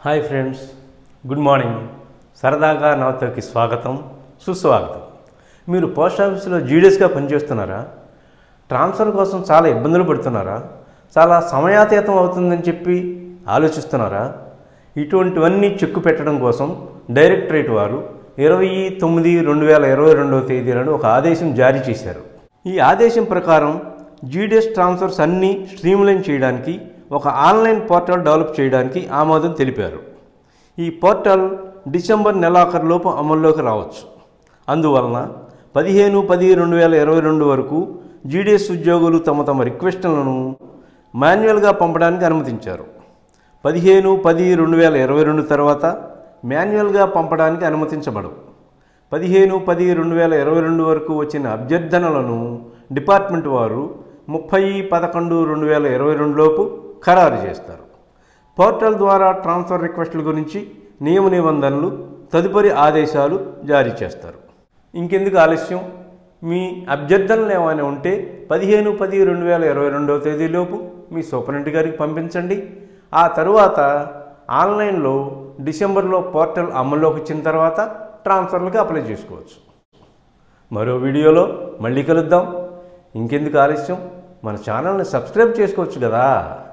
hi friends good morning సరదాగా నవతకి స్వాగతం సుస్వాగతం మీరు పోస్ట్ ఆఫీసులో జీడియస్గా పనిచేస్తున్నారా ట్రాన్స్ఫర్ కోసం చాలా ఇబ్బందులు పడుతున్నారా చాలా సమయాతీతం అవుతుందని చెప్పి ఆలోచిస్తున్నారా ఇటువంటివన్నీ చెక్కు పెట్టడం కోసం డైరెక్టరేట్ వారు ఇరవై తొమ్మిది రెండు వేల ఇరవై రెండవ తేదీలను ఒక ఆదేశం జారీ చేశారు ఈ ఆదేశం ప్రకారం జీడిఎస్ ట్రాన్స్ఫర్స్ అన్నీ స్ట్రీమ్లైన్ చేయడానికి ఒక ఆన్లైన్ పోర్టల్ డెవలప్ చేయడానికి ఆమోదం తెలిపారు ఈ పోర్టల్ డిసెంబర్ నెలాఖరులోపు అమల్లోకి రావచ్చు అందువలన పదిహేను పది రెండు వేల ఇరవై రెండు వరకు జీడిఎస్ ఉద్యోగులు తమ తమ రిక్వెస్టులను మాన్యువల్గా పంపడానికి అనుమతించారు పదిహేను పది రెండు వేల ఇరవై రెండు తర్వాత మాన్యువల్గా పంపడానికి అనుమతించబడవు పదిహేను పది రెండు వేల ఇరవై రెండు వరకు వచ్చిన అభ్యర్థనలను డిపార్ట్మెంట్ వారు ముప్పై పదకొండు రెండు వేల ఇరవై రెండులోపు ఖరారు చేస్తారు పోర్టల్ ద్వారా ట్రాన్స్ఫర్ రిక్వెస్ట్ల గురించి నియమ నిబంధనలు తదుపరి ఆదేశాలు జారీ చేస్తారు ఇంకెందుకు ఆలస్యం మీ అభ్యర్థనలు ఏమైనా ఉంటే పదిహేను పది రెండు వేల ఇరవై రెండవ తేదీలోపు మీ సూపరింటెండెంట్ గారికి పంపించండి ఆ తరువాత ఆన్లైన్లో డిసెంబర్లో పోర్టల్ అమల్లోకి వచ్చిన తర్వాత ట్రాన్స్ఫర్లకు అప్లై చేసుకోవచ్చు మరో వీడియోలో మళ్ళీ కలుద్దాం ఇంకెందుకు ఆలస్యం మన ఛానల్ని సబ్స్క్రైబ్ చేసుకోవచ్చు కదా